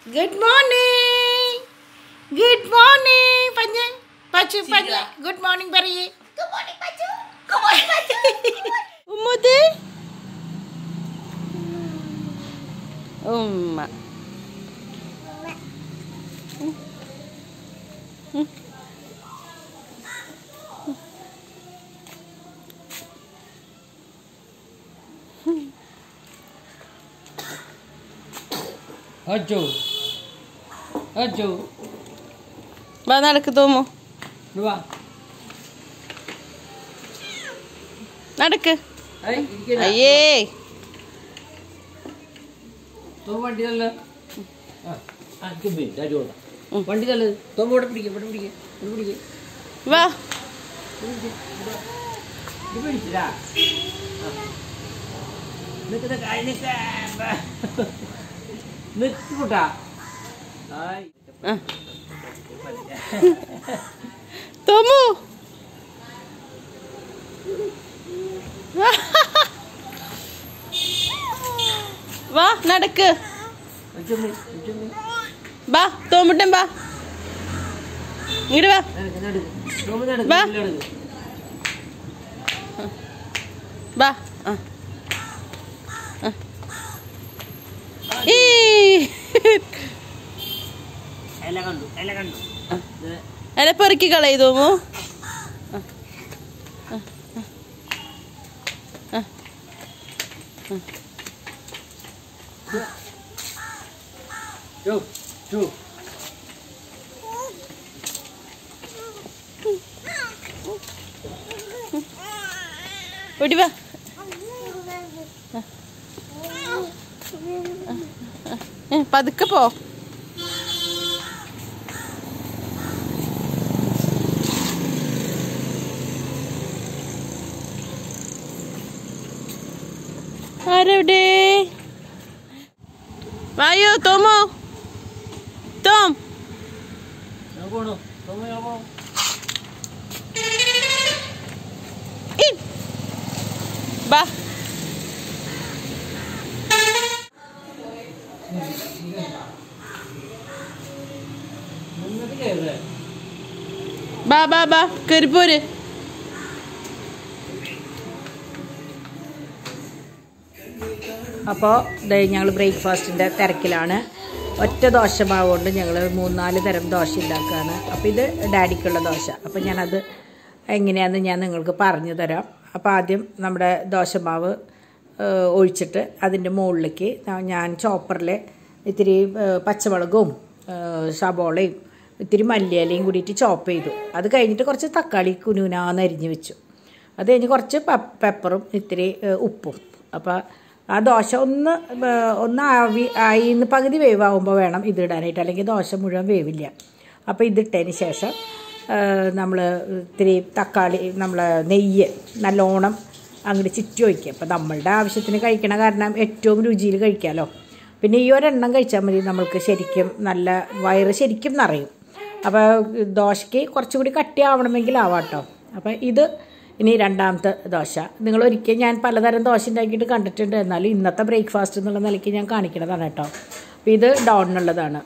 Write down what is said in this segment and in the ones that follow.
Good morning good morning പഞ്ഞ പച്ചു പഞ്ഞ ഗുഡ് മോർണിംഗ് പറയേ ഉമ്മത് ഉമ്മ അജോ അജോ വാ നടക്ക് തോമു വാ നടക്ക് ഐ ഇരിക്കടാ അയ്യേ തോ വണ്ടി തല്ല ആ കുമ്പി അജോ വണ്ടി തല്ല തോ ഇവിടെ പിടിക്ക് ഇവിടെ പിടിക്ക് ഇവിടെ പിടിക്ക് വാ ഇത് പിടിച്ചിടാ നിൽക്കുന്ന കായ് നിൽക്ക നിൽക്ക് കൂട്ടാ ആയ് ആ. തോമു വാ നടക്ക് അജുമ്മി അജുമ്മി വാ തോമുട്ടൻ വാ ഇങ്ങോട്ട് വാ നടക്ക് നടക്ക് തോമ നടക്ക് വാ. നടക്ക് വാ ആ ആ. ഈ എല കണ്ടു എല കണ്ടു ഇത് എന്നെ പെറുക്കി കളയി തോമു Go, go. ഓടി വാ ഏ, പതുക്കെ പോ ആരെവിടെ വായോ തോമോ തോം ഞാൻ പോണു തോമ ഞാൻ പോണു ഇ. വാ നിങ്ങൾക്ക് കയറേ ബാ ബാ ബാ കയറി പോര് അപ്പോൾ ഞങ്ങൾ ബ്രേക്ക്ഫാസ്റ്റിൻ്റെ തിരക്കിലാണ് ഒറ്റ ദോശ മാവ് കൊണ്ട് ഞങ്ങൾ മൂന്നാല് തരം ദോശ ഉണ്ടാക്കുകയാണ് അപ്പോൾ ഇത് ഡാഡിക്കുള്ള ദോശ അപ്പോൾ ഞാനത് എങ്ങനെയാണെന്ന് ഞാൻ നിങ്ങൾക്ക് പറഞ്ഞു തരാം അപ്പോൾ ആദ്യം നമ്മുടെ ദോശമാവ് ഏഹ്, ഒഴിച്ചിട്ട് അതിൻ്റെ മുകളിലേക്ക് ഞാൻ ചോപ്പറിൽ ഇത്തിരി ഏഹ്, പച്ചമുളകും ഏഹ്, സബോളയും ഇത്തിരി മല്ലിയിലയും കൂടിയിട്ട് ചോപ്പ് ചെയ്തു അത് കഴിഞ്ഞിട്ട് കുറച്ച് തക്കാളി കുനുനാന്ന് അരിഞ്ഞ് വെച്ചു അത് കഴിഞ്ഞ് കുറച്ച് പ- പെപ്പറും ഇത്തിരി ഏഹ്, ഉപ്പും അപ്പോൾ ആ ദോശ ഒന്ന് ഏഹ്, ഒന്ന് ആവി ആയി എന്ന് പകുതി വേവാകുമ്പോൾ വേണം ഇത് ഇടാനായിട്ട് അല്ലെങ്കിൽ ദോശ മുഴുവൻ വേവില്ല അപ്പോൾ ഇതിട്ടതിന് ശേഷം നമ്മൾ ഇത്തിരി തക്കാളി നമ്മൾ നെയ്യ് നല്ലോണം അങ്ങോട്ട് ചുറ്റി വയ്ക്കുക അപ്പോൾ നമ്മളുടെ ആവശ്യത്തിന് കഴിക്കണ കാരണം ഏറ്റവും രുചിയിൽ കഴിക്കാമല്ലോ പിന്നെ ഈ ഒരെണ്ണം കഴിച്ചാൽ മതി നമ്മൾക്ക് ശരിക്കും നല്ല വയറ് ശരിക്കും നിറയും അപ്പോൾ ദോശയ്ക്ക് കുറച്ചുകൂടി കട്ടിയാവണമെങ്കിൽ ആവാട്ടോ അപ്പോൾ ഇത് ഇനി രണ്ടാമത്തെ ദോശ നിങ്ങൾ ഒരിക്കൽ ഞാൻ പലതരം ദോശ ഉണ്ടാക്കിയിട്ട് കണ്ടിട്ടുണ്ട് എന്നാലും ഇന്നത്തെ ബ്രേക്ക്ഫാസ്റ്റ് എന്നുള്ള നിലയ്ക്ക് ഞാൻ കാണിക്കണതാണ് കേട്ടോ അപ്പോൾ ഇത് ഡൗണിനുള്ളതാണ്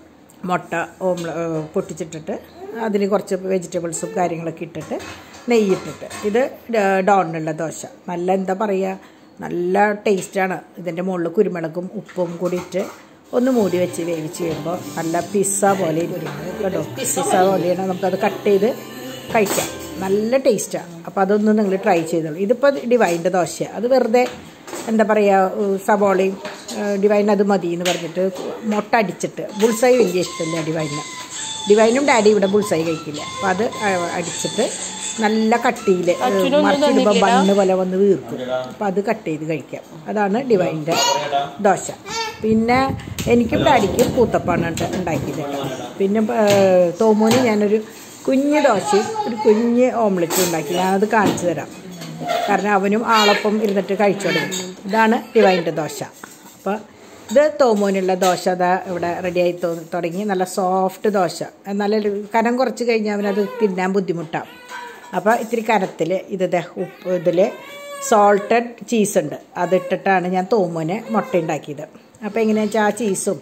മുട്ട ഓംല ഏഹ് പൊട്ടിച്ചിട്ടിട്ട് അതിൽ കുറച്ച് വെജിറ്റബിൾസും കാര്യങ്ങളൊക്കെ ഇട്ടിട്ട് നെയ്യിട്ടിട്ട് ഇത് ഡ- ഡോണിനുള്ള ദോശ നല്ല എന്താ പറയുക നല്ല ടേസ്റ്റാണ് ഇതിൻ്റെ മുകളിൽ കുരുമുളകും ഉപ്പും കൂടി ഇട്ട് ഒന്ന് മൂടി വെച്ച് വേവിച്ച് കഴിയുമ്പോൾ നല്ല പിസ്സ പോലെ ഇരിക്കും കേട്ടോ പിസ്സ പോലെയാണ് നമുക്കത് കട്ട് ചെയ്ത് കഴിക്കാം നല്ല ടേസ്റ്റാണ് അപ്പോൾ അതൊന്ന് നിങ്ങൾ ട്രൈ ചെയ്തോളൂ ഇതിപ്പോൾ ഡിവൈൻ്റെ ദോശയാണ് അത് വെറുതെ എന്താ പറയുക സബോളയും ഏഹ് ഡിവൈൻ അത് മതി എന്ന് പറഞ്ഞിട്ട് മുട്ട അടിച്ചിട്ട് ബുൾസൈ വലിയ ഇഷ്ടമില്ല ഡിവൈന് ഡിവൈനും ഡാഡി ഇവിടെ ബുൾസൈ കഴിക്കില്ല അപ്പം അത് അ- അടിച്ചിട്ട് നല്ല കട്ടിയിൽ മറിച്ചിടുമ്പോൾ ബണ്ണ് പോലെ വന്ന് വീർക്കും അപ്പം അത് കട്ട് ചെയ്ത് കഴിക്കാം അതാണ് ഡിവൈൻ്റെ ദോശ പിന്നെ എനിക്കും ഡാഡിക്കും കൂത്തപ്പാണ് ഉണ്ട- ഉണ്ടാക്കിയത് കേട്ടോ പിന്നെ ഏഹ്, തോമോന് ഞാനൊരു കുഞ്ഞ് ദോശയും ഒരു കുഞ്ഞ് ഓംലെറ്റും ഉണ്ടാക്കി ഞാനത് കാണിച്ചു തരാം കാരണം അവനും ആളൊപ്പം ഇരുന്നിട്ട് കഴിച്ചു തുടങ്ങി ഇതാണ് ഡിവൈൻ്റെ ദോശ അപ്പോൾ ഇത് തോമോനുള്ള ദോശ അതാ ഇവിടെ റെഡിയായി തോ- തുടങ്ങി നല്ല സോഫ്റ്റ് ദോശ നല്ല ഒരു കനം കുറച്ച് കഴിഞ്ഞാൽ അവനത് തിന്നാൻ ബുദ്ധിമുട്ടാണ് അപ്പോൾ ഇത്തിരി കനത്തിൽ ഇത് ദേ ഉപ്പ് ഇതിൽ സോൾട്ടഡ് ചീസ് ഉണ്ട് അതിട്ടിട്ടാണ് ഞാൻ തോമോന് മുട്ട ഉണ്ടാക്കിയത് അപ്പോൾ എങ്ങനെയാണെന്ന് വെച്ചാൽ ആ ചീസും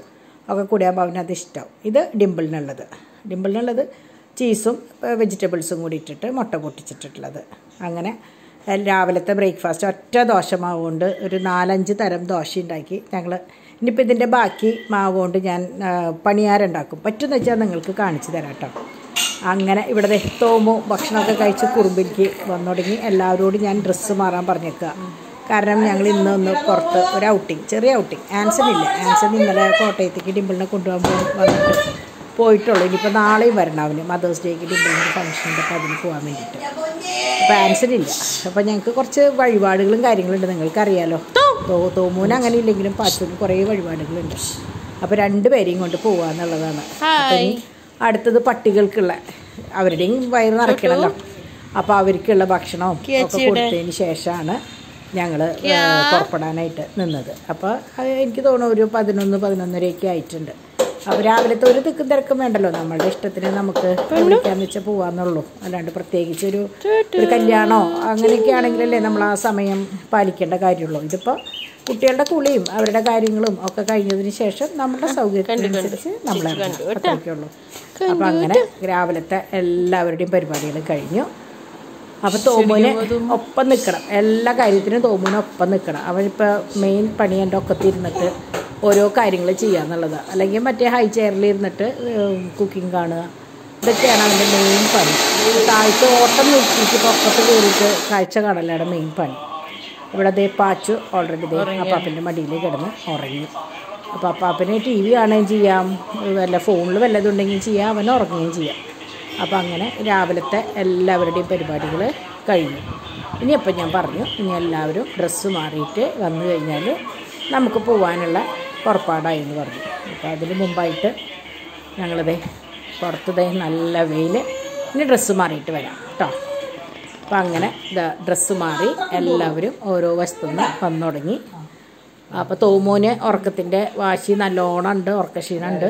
ഒക്കെ കൂടിയാകുമ്പോൾ അവനത് ഇഷ്ടമാവും ഇത് ഡിമ്പിളിനുള്ളത് ഡിമ്പിളിനുള്ളത് ചീസും വെജിറ്റബിൾസും കൂടി ഇട്ടിട്ട് മുട്ട പൊട്ടിച്ചിട്ടുള്ളത് അങ്ങനെ എൽ- രാവിലത്തെ ബ്രേക്ക്ഫാസ്റ്റ് ഒറ്റ ദോശ മാവ് കൊണ്ട് ഒരു നാലഞ്ച് തരം ദോശ ഉണ്ടാക്കി ഞങ്ങൾ ഇനിയിപ്പോൾ ഇതിൻ്റെ ബാക്കി മാവ് കൊണ്ട് ഞാൻ ആ, പണിയാരം ഉണ്ടാക്കും പറ്റുമെന്ന് വെച്ചാൽ നിങ്ങൾക്ക് കാണിച്ചു തരാം കേട്ടോ അങ്ങനെ ഇവിടെ ദേ തോമു ഭക്ഷണമൊക്കെ കഴിച്ച് കുറുമ്പിലേക്ക് വന്നു തുടങ്ങി എല്ലാവരോടും ഞാൻ ഡ്രസ്സ് മാറാൻ പറഞ്ഞേക്കുക കാരണം ഞങ്ങൾ ഇന്ന് ഒന്ന് പുറത്ത് ഒരു ഔട്ടിങ് ചെറിയ ഔട്ടിങ് ആൻസൺ ഇല്ല ആൻസൺ ഇന്നലെ കോട്ടയത്തേക്ക് ഡിമ്പിളിനെ കൊണ്ടുപോകാൻ വന്നിട്ട് പോയിട്ടുള്ളൂ ഇനിയിപ്പോൾ നാളെയും വരണം അവന് മദേഴ്സ് ഡേക്ക് ഡിമ്പിളിൻ്റെ ഫംഗ്ഷനുണ്ട് അപ്പോൾ അതിന് പോകാൻ വേണ്ടിയിട്ട് അപ്പോൾ ആൻസൺ ഇല്ല അപ്പോൾ ഞങ്ങൾക്ക് കുറച്ച് വഴിപാടുകളും കാര്യങ്ങളുണ്ട് നിങ്ങൾക്കറിയാലോ തോ തോമൂന് അങ്ങനെ ഇല്ലെങ്കിലും പാച്ചൂന് കുറേ വഴിപാടുകളുണ്ട് അപ്പോൾ രണ്ടുപേരെയും കൊണ്ട് പോകാന്നുള്ളതാണ് അപ്പോൾ ഇനി അടുത്തത് പട്ടികൾക്കുള്ള അവരുടെയും വയറ് നിറയ്ക്കണമല്ലോ അപ്പോൾ അവർക്കുള്ള ഭക്ഷണവും ഒക്കെ കൊടുത്തതിന് ശേഷമാണ് ഞങ്ങൾ പുറപ്പെടാനായിട്ട് നിന്നത് അപ്പോൾ അത് എനിക്ക് തോന്നുന്നു ഒരു പതിനൊന്ന് പതിനൊന്നരയൊക്കെ ആയിട്ടുണ്ട് അപ്പോൾ രാവിലത്തെ ഒരു തിക്കും തിരക്കും വേണ്ടല്ലോ നമ്മളുടെ ഇഷ്ടത്തിന് നമുക്ക് വിളിക്കാന്ന് വെച്ചാൽ പോവാന്നുള്ളൂ അല്ലാണ്ട് പ്രത്യേകിച്ച് ഒരു ഒരു കല്യാണമോ അങ്ങനെയൊക്കെ ആണെങ്കിലല്ലേ നമ്മൾ ആ സമയം പാലിക്കേണ്ട കാര്യമുള്ളൂ ഇതിപ്പോൾ കുട്ടികളുടെ കുളിയും അവരുടെ കാര്യങ്ങളും ഒക്കെ കഴിഞ്ഞതിന് ശേഷം നമ്മുടെ സൗകര്യത്തിനനുസരിച്ച് നമ്മൾ അത്രയ്ക്കുള്ളൂ അപ്പം അങ്ങനെ രാവിലത്തെ എല്ലാവരുടെയും പരിപാടികളും കഴിഞ്ഞു അപ്പോൾ തോമുവിന് ഒപ്പം നിൽക്കണം എല്ലാ കാര്യത്തിനും തോമുവിന് ഒപ്പം നിൽക്കണം അവനിപ്പോൾ മെയിൻ പണി എൻ്റെ ഒക്കത്തിരുന്നിട്ട് ഓരോ കാര്യങ്ങൾ ചെയ്യാന്നുള്ളത് അല്ലെങ്കിൽ മറ്റേ ഹൈ ചെയറിൽ ഇരുന്നിട്ട് കുക്കിംഗ് കാണുക ഇതൊക്കെയാണ് അവൻ്റെ മെയിൻ പണി താഴത്ത് ഓട്ടം നോക്കിയിട്ട് ഇപ്പോൾ ഒക്കത്ത് കയറിയിട്ട് കാഴ്ച കാണലാണ് മെയിൻ പണി ഇവിടെ ദേ പാച്ചു ഓൾറെഡി ദേ അപ്പാപ്പൻ്റെ മടിയിൽ കിടന്ന് ഉറങ്ങി അപ്പോൾ അപ്പാപ്പന് ടി വി കാണുകയും ചെയ്യാം വല്ല ഫോണിൽ വല്ലതുണ്ടെങ്കിൽ ചെയ്യാം അവൻ ഉറങ്ങുകയും ചെയ്യാം അപ്പോൾ അങ്ങനെ രാവിലത്തെ എല്ലാവരുടെയും പരിപാടികൾ കഴിഞ്ഞു ഇനി അപ്പം ഞാൻ പറഞ്ഞു ഇനി എല്ലാവരും ഡ്രസ്സ് മാറിയിട്ട് വന്നു കഴിഞ്ഞാൽ നമുക്ക് പോകാനുള്ള പുറപ്പാടായി എന്ന് പറഞ്ഞു അപ്പോൾ അതിന് മുമ്പായിട്ട് ഞങ്ങളിതേ പുറത്തതേ നല്ല വെയിൽ ഇനി ഡ്രസ്സ് മാറിയിട്ട് വരാം കേട്ടോ അപ്പം അങ്ങനെ ഡ്രസ്സ് മാറി എല്ലാവരും ഓരോ വശത്തുനിന്ന് വന്നു തുടങ്ങി അപ്പോൾ തോമോന് ഉറക്കത്തിൻ്റെ വാശി നല്ലോണം ഉണ്ട് ഉറക്കക്ഷീണുണ്ട്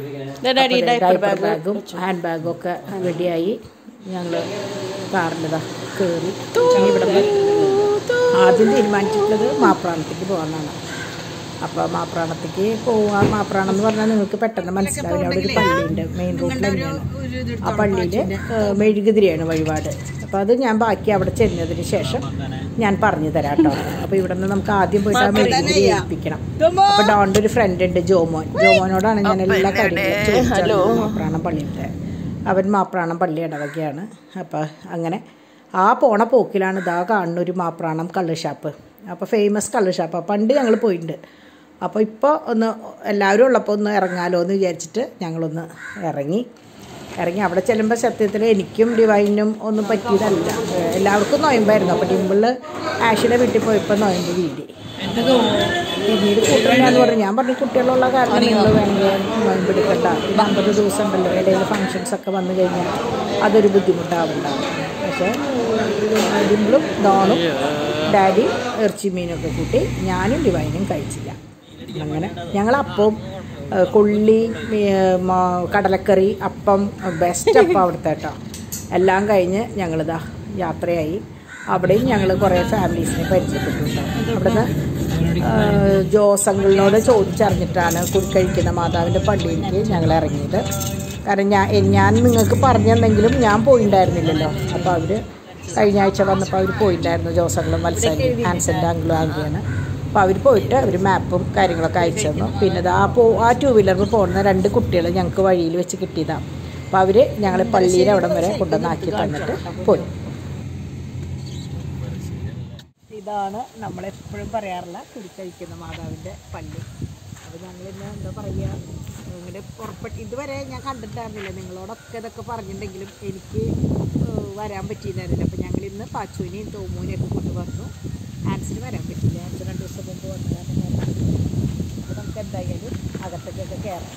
ഡൈപ്പർ ബാഗും ഹാൻഡ് ബാഗും ഒക്കെ റെഡിയായി ഞങ്ങൾ കാറിലിതാ കയറി ഇവിടെ ആദ്യം തീരുമാനിച്ചിട്ടുള്ളത് മാപ്രാണത്തേക്ക് പോകാമെന്നാണ് അപ്പോൾ മാപ്രാണത്തേക്ക് പോവാൻ മാപ്രാണം എന്ന് പറഞ്ഞാൽ നിങ്ങൾക്ക് പെട്ടെന്ന് മനസ്സിലാവില്ല അവിടെ ഒരു പള്ളിയുണ്ട് മെയിൻ റോഡിൽ തന്നെയാണ് ആ പള്ളിയിൽ മെഴുകുതിരിയാണ് വഴിപാട് അപ്പോൾ അത് ഞാൻ ബാക്കി അവിടെ ചെന്നതിന് ശേഷം ഞാൻ പറഞ്ഞു തരാം കേട്ടോ അപ്പോൾ ഇവിടെ നിന്ന് നമുക്ക് ആദ്യം പോയിട്ട് ആ മെഴുകുതിരി ഏൽപ്പിക്കണം അപ്പോൾ ഡോണിൻ്റെ ഒരു ഫ്രണ്ട് ഉണ്ട് ജോമോൻ ജോമോനോടാണ് ഞാൻ എല്ലാ കാര്യങ്ങളും ചോദിച്ചത് മാപ്രാണം പള്ളിയിലത്തെ അവൻ മാപ്രാണം പള്ളി ഇടവകയാണ് അപ്പോൾ അങ്ങനെ ആ പോണ പോക്കിലാണ് ഇതാ കാണുന്ന ഒരു മാപ്രാണം കള്ള് ഷാപ്പ് അപ്പോൾ ഫേമസ് കള്ള് ഷാപ്പ് പണ്ട് ഞങ്ങൾ പോയിട്ടുണ്ട് അപ്പോൾ ഇപ്പോൾ ഒന്ന് എല്ലാവരും ഉള്ളപ്പോൾ ഒന്ന് ഇറങ്ങാലോ എന്ന് വിചാരിച്ചിട്ട് ഞങ്ങളൊന്ന് ഇറങ്ങി ഇറങ്ങി അവിടെ ചെല്ലുമ്പോൾ സത്യത്തിൽ എനിക്കും ഡിവൈനും ഒന്നും പറ്റിയതല്ല ഏഹ് എല്ലാവർക്കും നൊയമ്പായിരുന്നു അപ്പോൾ ഡിമ്പിള് ആഷിയുടെ വീട്ടിൽ പോയപ്പോൾ നൊയമ്പ് വീടി പിന്നീട് കൂട്ടില്ലാന്ന് പറഞ്ഞു ഞാൻ പറഞ്ഞു കുട്ടികളുള്ള കാരണം നിങ്ങൾ വേണമെങ്കിൽ നോയമ്പെടുക്കണ്ട ഇത് അമ്പത് ദിവസം ഉണ്ടല്ലോ ഇടയിൽ ഫങ്ഷൻസ് ഒക്കെ വന്നു കഴിഞ്ഞാൽ അതൊരു ബുദ്ധിമുട്ടാവുണ്ടാവും പക്ഷേ ഡിമ്പിളും ഡോണും ഡാഡി ഇറച്ചി മീനൊക്കെ കൂട്ടി ഞാനും ഡിവൈനും കഴിച്ചില്ല അങ്ങനെ ഞങ്ങൾ അപ്പവും ഏഹ് കൊള്ളി മീ- മ- കടലക്കറി അപ്പം ബെസ്റ്റ് അപ്പം അവിടുത്തെ കേട്ടോ എല്ലാം കഴിഞ്ഞ് ഞങ്ങളിതാ യാത്രയായി അവിടെയും ഞങ്ങൾ കുറേ ഫാമിലീസിനെ പരിചയപ്പെട്ടിട്ടുണ്ട് അവിടുന്ന് ഏഹ് ജോസ് അങ്കിളിനോട് ചോദിച്ചറിഞ്ഞിട്ടാണ് കുടിക്കഴിക്കുന്ന മാതാവിൻ്റെ പള്ളിയിലേക്ക് ഞങ്ങൾ ഇറങ്ങിയത് കാരണം ഞാൻ ഞാൻ നിങ്ങൾക്ക് പറഞ്ഞു തന്നെങ്കിലും ഞാൻ പോയിണ്ടായിരുന്നില്ലല്ലോ അപ്പോൾ അവർ കഴിഞ്ഞ ആഴ്ച വന്നപ്പോൾ അവർ പോയിട്ടായിരുന്നു ജോസ് അങ്കിളും മത്സരി ആൻസൻ്റെ അങ്കിളും ആങ്കിയാണ് അപ്പോൾ അവർ പോയിട്ട് അവർ മാപ്പും കാര്യങ്ങളൊക്കെ അയച്ചു തന്നു പിന്നെ ഇത് ആ പോ ആ ടൂ വീലറിൽ പോകുന്ന രണ്ട് കുട്ടികൾ ഞങ്ങൾക്ക് വഴിയിൽ വെച്ച് കിട്ടിയതാണ് അപ്പോൾ അവർ ഞങ്ങളെ പള്ളിയിൽ അവിടം വരെ കൊണ്ടുവന്നാക്കി തന്നിട്ട് പോയി ഇതാണ് നമ്മളെപ്പോഴും പറയാറുള്ള കുടിക്കഴിക്കുന്ന മാതാവിൻ്റെ പള്ളി അപ്പോൾ ഞങ്ങളിന്ന് എന്താ പറയുക ഇങ്ങനെ പുറപ്പെട്ട് ഇതുവരെ ഞാൻ കണ്ടിട്ടുണ്ടായിരുന്നില്ല നിങ്ങളോടൊക്കെ ഇതൊക്കെ പറഞ്ഞിട്ടുണ്ടെങ്കിലും എനിക്ക് ഏഹ്, വരാൻ പറ്റിയിട്ടുണ്ടായിരുന്നില്ല അപ്പോൾ ഞങ്ങളിന്ന് പാച്ചുവിനെയും തോമൂനെയും ഒക്കെ കൊണ്ടുവന്നു ആൻസിന് വരാൻ പറ്റില്ല ആൻസ് രണ്ട് ദിവസം മുമ്പ് വന്നു കാരണം അപ്പോൾ നമുക്ക് എന്തായാലും അകത്തേക്കൊക്കെ കയറാം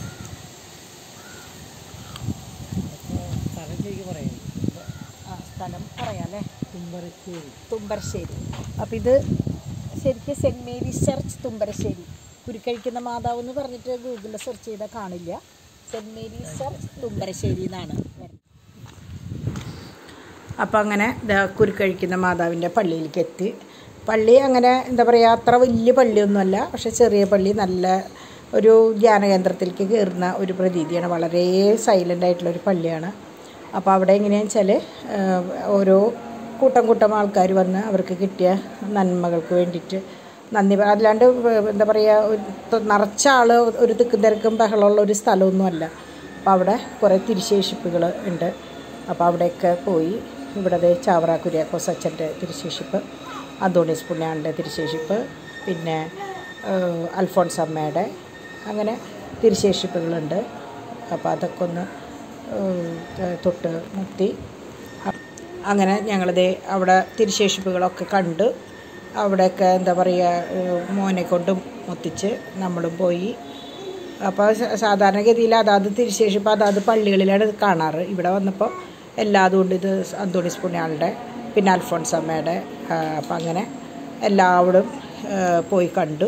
സ്ഥലം ശരിക്കും പറയാം ആ സ്ഥലം പറയാമല്ലേ തുമ്പരശ്ശേരി തുമ്പരശ്ശേരി അപ്പം ഇത് ശരിക്കും സെൻറ്റ് മേരീസ് ചർച്ച് തുമ്പരശ്ശേരി കുരുക്കഴിക്കുന്ന മാതാവ് എന്ന് പറഞ്ഞിട്ട് ഗൂഗിളിൽ സെർച്ച് ചെയ്താൽ കാണില്ല സെൻറ്റ് മേരീസ് ചർച്ച് തുമ്പരശ്ശേരി എന്നാണ് അപ്പം അങ്ങനെ ദാ കുരുക്കഴിക്കുന്ന മാതാവിൻ്റെ പള്ളിയിലേക്ക് എത്തി പള്ളി അങ്ങനെ എന്താ പറയുക അത്ര വലിയ പള്ളിയൊന്നുമല്ല പക്ഷെ ചെറിയ പള്ളി നല്ല ഒരു ധ്യാനകേന്ദ്രത്തിലേക്ക് കയറുന്ന ഒരു പ്രതീതിയാണ് വളരെ സൈലൻ്റ് ആയിട്ടുള്ള ഒരു പള്ളിയാണ് അപ്പോൾ അവിടെ എങ്ങനെയാണെന്ന് വെച്ചാൽ ഓരോ കൂട്ടം കൂട്ടം ആൾക്കാർ വന്ന് അവർക്ക് കിട്ടിയ നന്മകൾക്ക് വേണ്ടിയിട്ട് നന്ദി പറ- അല്ലാണ്ട് വ- എന്താ പറയുക ഒരു ത- നിറച്ച ആൾ ഒരു തിക്കും തിരക്കും ബഹളമുള്ള ഒരു സ്ഥലമൊന്നുമല്ല അപ്പോൾ അവിടെ കുറേ തിരുശേഷിപ്പുകൾ ഉണ്ട് അപ്പോൾ അവിടെയൊക്കെ പോയി ഇവിടെ ദേ ചാവറ കുര്യാക്കോസ് അച്ഛൻ്റെ തിരുശേഷിപ്പ് അന്തോണീസ് പുണ്യാളിൻ്റെ തിരുശേഷിപ്പ് പിന്നെ ഏഹ്, അൽഫോൺസ് അമ്മയുടെ അങ്ങനെ തിരുശേഷിപ്പുകളുണ്ട് അപ്പോൾ അതൊക്കെ ഒന്ന് ഏഹ്, തൊട്ട് മുത്തി അങ്ങനെ ഞങ്ങളിത് അവിടെ തിരുശേഷിപ്പുകളൊക്കെ കണ്ട് അവിടെയൊക്കെ എന്താ പറയുക ഏഹ് മോനെ കൊണ്ടും ഒത്തിച്ച് നമ്മളും പോയി അപ്പോൾ സ- സാധാരണഗതിയിൽ അതാത് തിരുശേഷിപ്പ് അതാത് പള്ളികളിലാണ് ഇത് കാണാറ് ഇവിടെ വന്നപ്പോൾ എല്ലാതും ഉണ്ട് ഇത് അന്തോണിസ് പുണ്യാളുടെ പിന്നെ അൽഫോൺസ് അമ്മയുടെ അപ്പം അങ്ങനെ എല്ലാവരും ഏഹ് പോയി കണ്ടു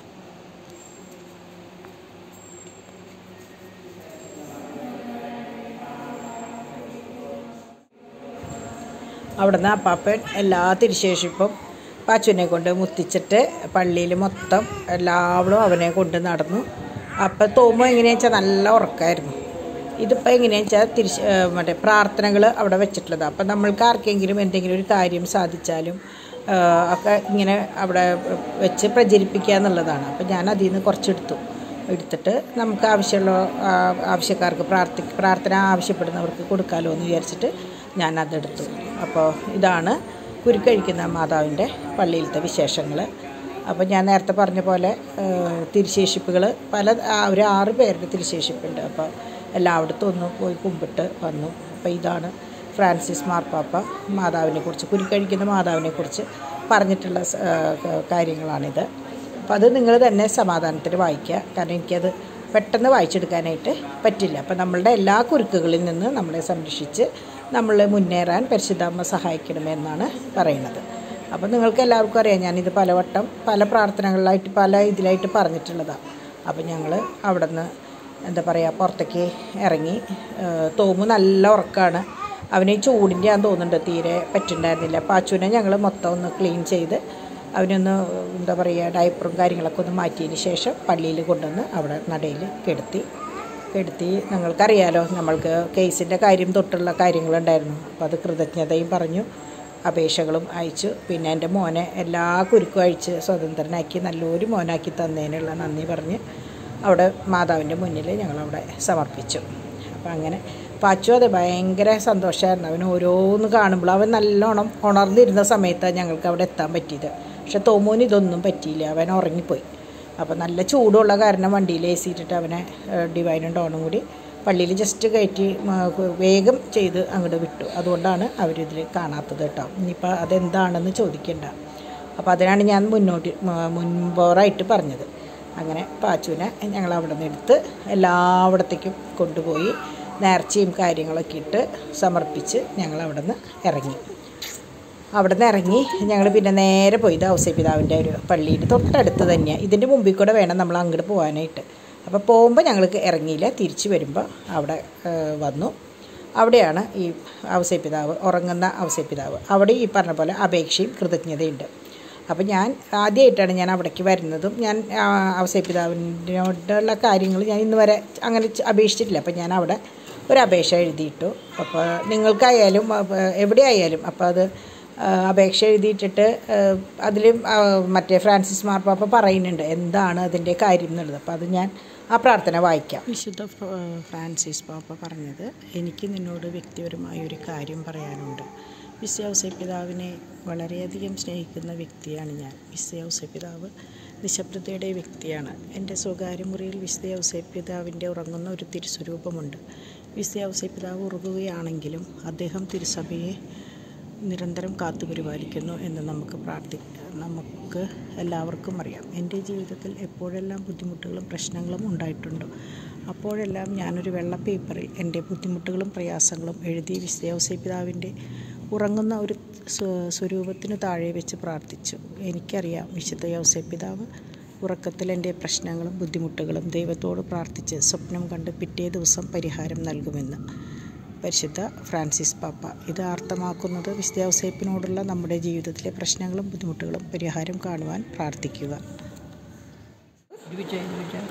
അവിടുന്ന് അപ്പാപ്പൻ എല്ലാ തിരുശേഷിപ്പും പാച്ചുവിനെ കൊണ്ട് മുത്തിച്ചിട്ട് പള്ളിയിൽ മൊത്തം എല്ലാവരും അവനെ കൊണ്ട് നടന്നു അപ്പം തോമ എങ്ങനെയാണെന്ന് വെച്ചാൽ നല്ല ഉറക്കമായിരുന്നു ഇതിപ്പോൾ എങ്ങനെയാണെന്ന് വെച്ചാൽ തിരിച്ച് ഏഹ് മറ്റേ പ്രാർത്ഥനകൾ അവിടെ വെച്ചിട്ടുള്ളത് അപ്പം നമ്മൾക്ക് ആർക്കെങ്കിലും എന്തെങ്കിലും ഒരു കാര്യം സാധിച്ചാലും ഏഹ് ഒക്കെ ഇങ്ങനെ അവിടെ വെച്ച് പ്രചരിപ്പിക്കുക എന്നുള്ളതാണ് അപ്പം ഞാൻ അതിൽ നിന്ന് കുറച്ചെടുത്തു എടുത്തിട്ട് നമുക്ക് ആവശ്യമുള്ള ആ, ആവശ്യക്കാർക്ക് പ്രാർത്ഥി പ്രാർത്ഥന ആവശ്യപ്പെടുന്നവർക്ക് കൊടുക്കാമല്ലോ എന്ന് വിചാരിച്ചിട്ട് ഞാൻ അതെടുത്തു അപ്പോൾ ഇതാണ് കുരുക്കഴിക്കുന്ന മാതാവിൻ്റെ പള്ളിയിലത്തെ വിശേഷങ്ങൾ അപ്പോൾ ഞാൻ നേരത്തെ പറഞ്ഞ പോലെ തിരുശേഷിപ്പുകൾ പല ആ, ഒരു ആറ് പേരുടെ തിരുശേഷിപ്പുണ്ട് അപ്പോൾ എല്ലായിടത്തും ഒന്ന് പോയി കുമ്പിട്ട് വന്നു അപ്പോൾ ഇതാണ് ഫ്രാൻസിസ് മാർപ്പാപ്പ മാതാവിനെ കുറിച്ച് കുരുക്കഴിക്കുന്ന മാതാവിനെ കുറിച്ച് പറഞ്ഞിട്ടുള്ള സ- ആ, ക- കാര്യങ്ങളാണിത് അപ്പോൾ അത് നിങ്ങൾ തന്നെ സമാധാനത്തിൽ വായിക്കുക കാരണം എനിക്കത് പെട്ടെന്ന് വായിച്ചെടുക്കാനായിട്ട് പറ്റില്ല അപ്പോൾ നമ്മളുടെ എല്ലാ കുരുക്കുകളിൽ നിന്ന് നമ്മളെ സംരക്ഷിച്ച് നമ്മൾ മുന്നേറാൻ പരിശുദ്ധാമ്മ സഹായിക്കണമെന്നാണ് പറയുന്നത് അപ്പോൾ നിങ്ങൾക്ക് എല്ലാവർക്കും അറിയാം ഞാനിത് പലവട്ടം പല പ്രാർത്ഥനകളിലായിട്ട് പല ഇതിലായിട്ട് പറഞ്ഞിട്ടുള്ളതാണ് അപ്പോൾ ഞങ്ങൾ അവിടെ നിന്ന് എന്താ പറയുക പുറത്തേക്ക് ഇറങ്ങി ഏഹ് തോമു നല്ല ഉറക്കമാണ് അവന് ഈ ചൂടിൻ്റെ ഞാൻ തോന്നുന്നുണ്ട് തീരെ പറ്റുന്നുണ്ടായിരുന്നില്ല പാച്ചുവിനെ ഞങ്ങൾ മൊത്തം ഒന്ന് ക്ലീൻ ചെയ്ത് അവനൊന്ന് എന്താ പറയുക ഡയപ്പറും കാര്യങ്ങളൊക്കെ ഒന്ന് മാറ്റിയതിന് ശേഷം പള്ളിയിൽ കൊണ്ടുവന്ന് അവിടെ നടയിൽ കെടുത്തി കെടുത്തി നിങ്ങൾക്കറിയാലോ നമ്മൾക്ക് കേസിൻ്റെ കാര്യം തൊട്ടുള്ള കാര്യങ്ങളുണ്ടായിരുന്നു അപ്പോൾ അത് കൃതജ്ഞതയും പറഞ്ഞു അപേക്ഷകളും അയച്ചു പിന്നെ എൻ്റെ മോനെ എല്ലാ കുരുക്കും അഴിച്ച് സ്വതന്ത്രനാക്കി നല്ലൊരു മോനാക്കി തന്നതിനുള്ള നന്ദി പറഞ്ഞ് അവിടെ മാതാവിൻ്റെ മുന്നിൽ ഞങ്ങളവിടെ സമർപ്പിച്ചു അപ്പം അങ്ങനെ പാച്ചു അതെ ഭയങ്കര സന്തോഷമായിരുന്നു അവൻ ഓരോന്ന് കാണുമ്പോൾ അവൻ നല്ലോണം ഉണർന്നിരുന്ന സമയത്താണ് ഞങ്ങൾക്ക് അവിടെ എത്താൻ പറ്റിയത് പക്ഷെ തോമോന് ഇതൊന്നും പറ്റിയില്ല അവൻ ഉറങ്ങിപ്പോയി അപ്പോൾ നല്ല ചൂടുള്ള കാരണം വണ്ടിയിൽ എ സി ഇട്ടിട്ട് അവനെ ഏഹ്, ഡിവൈനും ഡോണും കൂടി പള്ളിയിൽ ജസ്റ്റ് കയറ്റി മ, വേഗം ചെയ്ത് അങ്ങോട്ട് വിട്ടു അതുകൊണ്ടാണ് അവരിതിൽ കാണാത്തത് കേട്ടോ ഇനിയിപ്പോൾ അതെന്താണെന്ന് ചോദിക്കണ്ട അപ്പോൾ അതിനാണ് ഞാൻ മുന്നോട്ട് മ- മുൻപോറായിട്ട് പറഞ്ഞത് അങ്ങനെ പാച്ചുവിനെ ഞങ്ങൾ അവിടെ നിന്ന് എടുത്ത് എല്ലായിടത്തേക്കും കൊണ്ടുപോയി നേർച്ചയും കാര്യങ്ങളൊക്കെ ഇട്ട് സമർപ്പിച്ച് ഞങ്ങൾ അവിടെ നിന്ന് ഇറങ്ങി അവിടെ നിന്ന് ഇറങ്ങി ഞങ്ങൾ പിന്നെ നേരെ പോയി ഔസപിതാവിൻ്റെ ഒരു പള്ളിയിൽ തൊട്ടടുത്ത് തന്നെയാണ് ഇതിൻ്റെ മുമ്പിൽ കൂടെ വേണം നമ്മൾ അങ്ങോട്ട് പോകാനായിട്ട് അപ്പോൾ പോകുമ്പോൾ ഞങ്ങൾക്ക് ഇറങ്ങിയില്ല തിരിച്ച് വരുമ്പോൾ അവിടെ ഏഹ്, വന്നു അവിടെയാണ് ഈ ഔസപിതാവ് ഉറങ്ങുന്ന ഔസപിതാവ് അവിടെ ഈ പറഞ്ഞ പോലെ അപേക്ഷയും കൃതജ്ഞതയുണ്ട് അപ്പോൾ ഞാൻ ആദ്യമായിട്ടാണ് ഞാൻ അവിടേക്ക് വരുന്നതും ഞാൻ ഔസപിതാവിനോടുള്ള കാര്യങ്ങൾ ഞാൻ ഇന്ന് വരെ അങ്ങനെ ച- അപേക്ഷിച്ചിട്ടില്ല അപ്പോൾ ഞാൻ അവിടെ ഒരു അപേക്ഷ എഴുതിയിട്ടു അപ്പോൾ നിങ്ങൾക്കായാലും അപ്പോൾ എവിടെയായാലും അപ്പോൾ അത് ആ, അപേക്ഷ എഴുതിയിട്ടിട്ട് അതിൽ മറ്റേ ഫ്രാൻസിസ് മാർപ്പാപ്പ പറയുന്നുണ്ട് എന്താണ് അതിൻ്റെ കാര്യം എന്നുള്ളത് അപ്പോൾ അത് ഞാൻ ആ പ്രാർത്ഥന വായിക്കാം വിശുദ്ധ ഫ്ര- ഫ്രാൻസിസ് പാപ്പ പറഞ്ഞത് എനിക്ക് നിന്നോട് വ്യക്തിപരമായ ഒരു കാര്യം പറയാനുണ്ട് വിശ്വസപിതാവിനെ വളരെയധികം സ്നേഹിക്കുന്ന വ്യക്തിയാണ് ഞാൻ വിശ്വസപിതാവ് നിശബ്ദതയുടെ വ്യക്തിയാണ് എൻ്റെ സ്വകാര്യ മുറിയിൽ വിശ്വസപിതാവിൻ്റെ ഉറങ്ങുന്ന ഒരു തിരുസ്വരൂപമുണ്ട് വിശ്വസപിതാവ് ഉറങ്ങുകയാണെങ്കിലും അദ്ദേഹം തിരുസഭയെ നിരന്തരം കാത്തുപരിപാലിക്കുന്നു എന്ന് നമുക്ക് പ്രാർത്ഥി നമുക്ക് എല്ലാവർക്കും അറിയാം എൻ്റെ ജീവിതത്തിൽ എപ്പോഴെല്ലാം ബുദ്ധിമുട്ടുകളും പ്രശ്നങ്ങളും ഉണ്ടായിട്ടുണ്ടോ അപ്പോഴെല്ലാം ഞാനൊരു വെള്ള പേപ്പറിൽ എൻ്റെ ബുദ്ധിമുട്ടുകളും പ്രയാസങ്ങളും എഴുതി വിശ്വപിതാവിൻ്റെ ഉറങ്ങുന്ന ഒരു സ്വ- സ്വരൂപത്തിന് താഴെ വെച്ച് പ്രാർത്ഥിച്ചു എനിക്കറിയാം വിശുദ്ധ യൗസപിതാവ് ഉറക്കത്തിൽ എൻ്റെ പ്രശ്നങ്ങളും ബുദ്ധിമുട്ടുകളും ദൈവത്തോട് പ്രാർത്ഥിച്ച് സ്വപ്നം കണ്ട് പിറ്റേ ദിവസം പരിഹാരം നൽകുമെന്ന് പരിശുദ്ധ ഫ്രാൻസിസ് പാപ്പ ഇത് അർത്ഥമാക്കുന്നത് വിശ്വാസേപ്പിനോടുള്ള നമ്മുടെ ജീവിതത്തിലെ പ്രശ്നങ്ങളും ബുദ്ധിമുട്ടുകളും പരിഹാരം കാണുവാൻ പ്രാർത്ഥിക്കുക ഇത് വെച്ചാൽ ഇത് വെച്ചാൽ